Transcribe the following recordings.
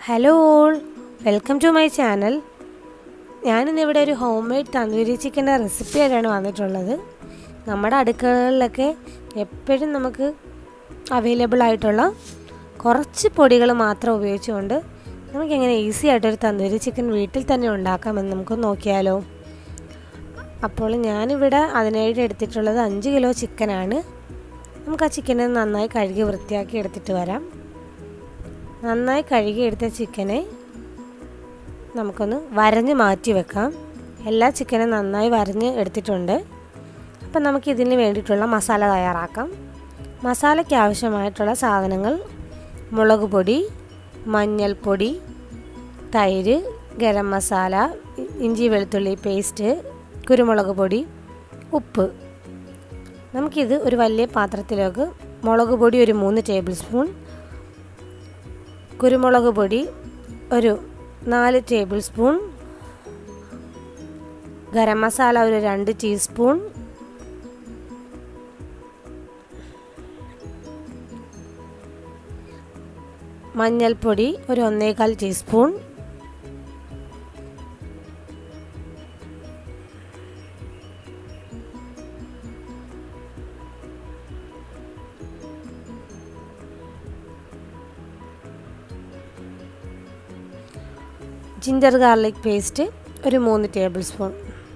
hello all welcome to my channel ഞാനിന്നിവിടെ ഒരു home made tandoori ചിക്കൻ്റെ റെസിപ്പി ആയിട്ടാണ് വന്നിട്ടുള്ളത് നമ്മുടെ അടുക്കളകളിലൊക്കെ എപ്പോഴും നമുക്ക് അവൈലബിൾ ആയിട്ടുള്ള കുറച്ച് പൊടികൾ മാത്രം ഉപയോഗിച്ചുകൊണ്ട് നമുക്കെങ്ങനെ ഈസി ആയിട്ടൊരു തന്തൂരി ചിക്കൻ വീട്ടിൽ തന്നെ ഉണ്ടാക്കാമെന്ന് നമുക്ക് നോക്കിയാലോ അപ്പോൾ ഞാനിവിടെ അതിനായിട്ട് എടുത്തിട്ടുള്ളത് അഞ്ച് കിലോ ചിക്കനാണ് നമുക്ക് ആ ചിക്കനെ നന്നായി കഴുകി വൃത്തിയാക്കി എടുത്തിട്ട് വരാം നന്നായി കഴുകി എടുത്ത ചിക്കനെ നമുക്കൊന്ന് വരഞ്ഞ് മാറ്റി വെക്കാം എല്ലാ ചിക്കനും നന്നായി വരഞ്ഞ് എടുത്തിട്ടുണ്ട് അപ്പം നമുക്ക് ഇതിന് വേണ്ടിയിട്ടുള്ള മസാല തയ്യാറാക്കാം മസാലയ്ക്ക് ആവശ്യമായിട്ടുള്ള സാധനങ്ങൾ മുളക് പൊടി മഞ്ഞൾപ്പൊടി തൈര് ഗരം മസാല ഇഞ്ചി വെളുത്തുള്ളി പേസ്റ്റ് കുരുമുളക് പൊടി ഉപ്പ് നമുക്കിത് ഒരു വലിയ പാത്രത്തിലേക്ക് മുളക് പൊടി ഒരു മൂന്ന് ടേബിൾ സ്പൂൺ കുരുമുളക് പൊടി ഒരു നാല് ടേബിൾ സ്പൂൺ ഗരം മസാല ഒരു രണ്ട് ടീസ്പൂൺ മഞ്ഞൾപ്പൊടി ഒരു ഒന്നേകാൽ ടീസ്പൂൺ ജിഞ്ചർ ഗാർലിക് പേസ്റ്റ് ഒരു മൂന്ന് ടേബിൾ സ്പൂൺ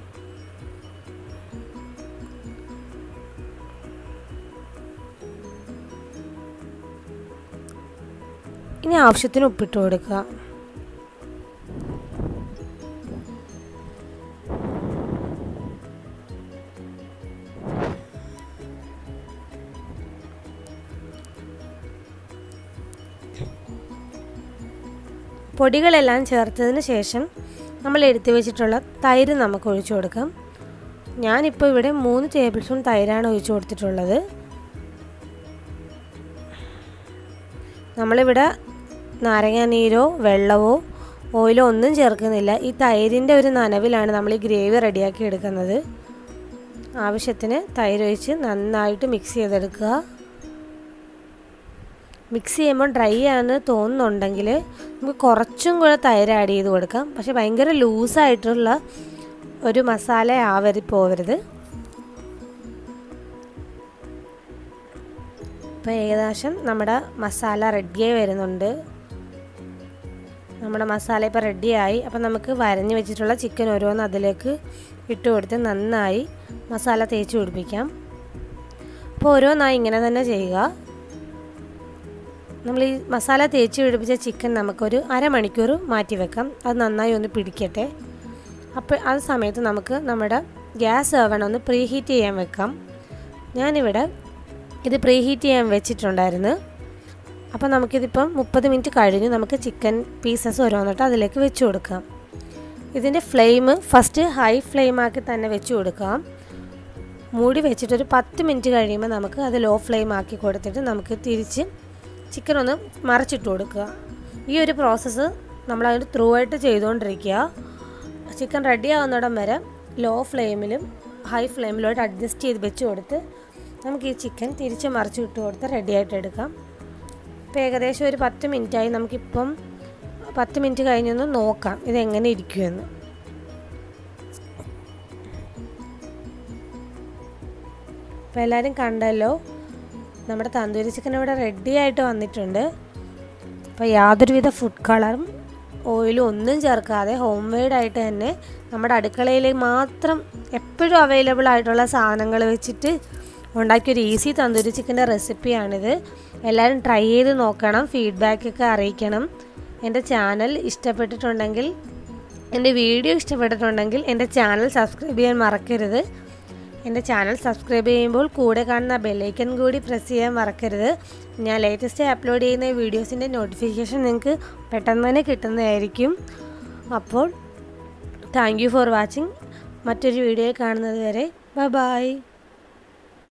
ഇനി ആവശ്യത്തിന് ഉപ്പിട്ട് കൊടുക്കുക പൊടികളെല്ലാം ചേർത്തതിന് ശേഷം നമ്മൾ എടുത്തു വെച്ചിട്ടുള്ള തൈര് നമുക്ക് ഒഴിച്ചു കൊടുക്കാം ഞാനിപ്പോൾ ഇവിടെ മൂന്ന് ടേബിൾ സ്പൂൺ തൈരാണ് ഒഴിച്ചു കൊടുത്തിട്ടുള്ളത് നമ്മളിവിടെ നാരങ്ങ നീരോ വെള്ളമോ ഓയിലോ ഒന്നും ചേർക്കുന്നില്ല ഈ തൈരിൻ്റെ ഒരു നനവിലാണ് നമ്മൾ ഈ ഗ്രേവി റെഡിയാക്കി എടുക്കുന്നത് ആവശ്യത്തിന് തൈര് ഒഴിച്ച് നന്നായിട്ട് മിക്സ് ചെയ്തെടുക്കുക മിക്സ് ചെയ്യുമ്പോൾ ഡ്രൈ ആണെന്ന് തോന്നുന്നുണ്ടെങ്കിൽ നമുക്ക് കുറച്ചും കൂടെ തൈര് ആഡ് ചെയ്ത് കൊടുക്കാം പക്ഷേ ഭയങ്കര ലൂസായിട്ടുള്ള ഒരു മസാല ആവരുത് പോവരുത് ഇപ്പോൾ ഏകദേശം നമ്മുടെ മസാല റെഡിയായി വരുന്നുണ്ട് നമ്മുടെ മസാല ഇപ്പോൾ റെഡിയായി അപ്പോൾ നമുക്ക് വരഞ്ഞു വെച്ചിട്ടുള്ള ചിക്കൻ ഓരോന്ന് അതിലേക്ക് ഇട്ട് കൊടുത്ത് നന്നായി മസാല തേച്ച് പിടിപ്പിക്കാം അപ്പോൾ ഓരോന്നായി ഇങ്ങനെ തന്നെ ചെയ്യുക നമ്മൾ ഈ മസാല തേച്ച് പിടിപ്പിച്ച ചിക്കൻ നമുക്കൊരു അരമണിക്കൂർ മാറ്റി വെക്കാം അത് നന്നായി ഒന്ന് പിടിക്കട്ടെ അപ്പോൾ ആ സമയത്ത് നമുക്ക് നമ്മുടെ ഗ്യാസ് ഓവൺ ഒന്ന് പ്രീ ഹീറ്റ് ചെയ്യാൻ വെക്കാം ഞാനിവിടെ ഇത് പ്രീ ഹീറ്റ് ചെയ്യാൻ വെച്ചിട്ടുണ്ടായിരുന്നു അപ്പോൾ നമുക്കിതിപ്പം മുപ്പത് മിനിറ്റ് കഴിഞ്ഞ് നമുക്ക് ചിക്കൻ പീസസ് ഓരോന്നിട്ട് അതിലേക്ക് വെച്ച് കൊടുക്കാം ഇതിൻ്റെ ഫ്ലെയിം ഫസ്റ്റ് ഹൈ ഫ്ലെയിമാക്കി തന്നെ വെച്ച് കൊടുക്കാം മൂടി വെച്ചിട്ടൊരു പത്ത് മിനിറ്റ് കഴിയുമ്പോൾ നമുക്ക് അത് ലോ ഫ്ലെയിം ആക്കി കൊടുത്തിട്ട് നമുക്ക് തിരിച്ച് ചിക്കൻ ഒന്ന് മറിച്ചിട്ട് കൊടുക്കുക ഈ ഒരു പ്രോസസ്സ് നമ്മളതിന് ത്രൂ ആയിട്ട് ചെയ്തുകൊണ്ടിരിക്കുക ചിക്കൻ റെഡി ആവുന്നിടം വരെ ലോ ഫ്ലെയിമിലും ഹൈ ഫ്ലെയിമിലോട്ട് അഡ്ജസ്റ്റ് ചെയ്ത് വെച്ച് കൊടുത്ത് നമുക്ക് ഈ ചിക്കൻ തിരിച്ച് മറിച്ച് ഇട്ട് കൊടുത്ത് റെഡി ആയിട്ട് എടുക്കാം ഇപ്പോൾ ഏകദേശം ഒരു പത്ത് മിനിറ്റായി നമുക്കിപ്പം പത്ത് മിനിറ്റ് കഴിഞ്ഞൊന്ന് നോക്കാം ഇതെങ്ങനെ ഇരിക്കുമെന്ന് അപ്പോൾ എല്ലാവരും കണ്ടല്ലോ നമ്മുടെ തന്തൂരി ചിക്കൻ ഇവിടെ റെഡി ആയിട്ട് വന്നിട്ടുണ്ട് അപ്പോൾ യാതൊരുവിധ ഫുഡ് കളറും ഓയിലും ഒന്നും ചേർക്കാതെ ഹോം മെയ്ഡ് ആയിട്ട് തന്നെ നമ്മുടെ അടുക്കളയിൽ മാത്രം എപ്പോഴും അവൈലബിൾ ആയിട്ടുള്ള സാധനങ്ങൾ വെച്ചിട്ട് ഉണ്ടാക്കിയൊരു ഈസി തന്തൂരി ചിക്കൻ്റെ റെസിപ്പിയാണിത് എല്ലാവരും ട്രൈ ചെയ്ത് നോക്കണം ഫീഡ്ബാക്കൊക്കെ അറിയിക്കണം എൻ്റെ ചാനൽ ഇഷ്ടപ്പെട്ടിട്ടുണ്ടെങ്കിൽ എൻ്റെ വീഡിയോ ഇഷ്ടപ്പെട്ടിട്ടുണ്ടെങ്കിൽ എൻ്റെ ചാനൽ സബ്സ്ക്രൈബ് ചെയ്യാൻ മറക്കരുത് എൻ്റെ ചാനൽ സബ്സ്ക്രൈബ് ചെയ്യുമ്പോൾ കൂടെ കാണുന്ന ബെല്ലൈക്കൻ കൂടി പ്രസ് ചെയ്യാൻ മറക്കരുത് ഞാൻ ലേറ്റസ്റ്റ് അപ്ലോഡ് ചെയ്യുന്ന വീഡിയോസിൻ്റെ നോട്ടിഫിക്കേഷൻ നിങ്ങൾക്ക് പെട്ടെന്ന് തന്നെ കിട്ടുന്നതായിരിക്കും അപ്പോൾ താങ്ക് യു ഫോർ വാച്ചിങ് മറ്റൊരു വീഡിയോ കാണുന്നത് വരെ ബൈ ബൈ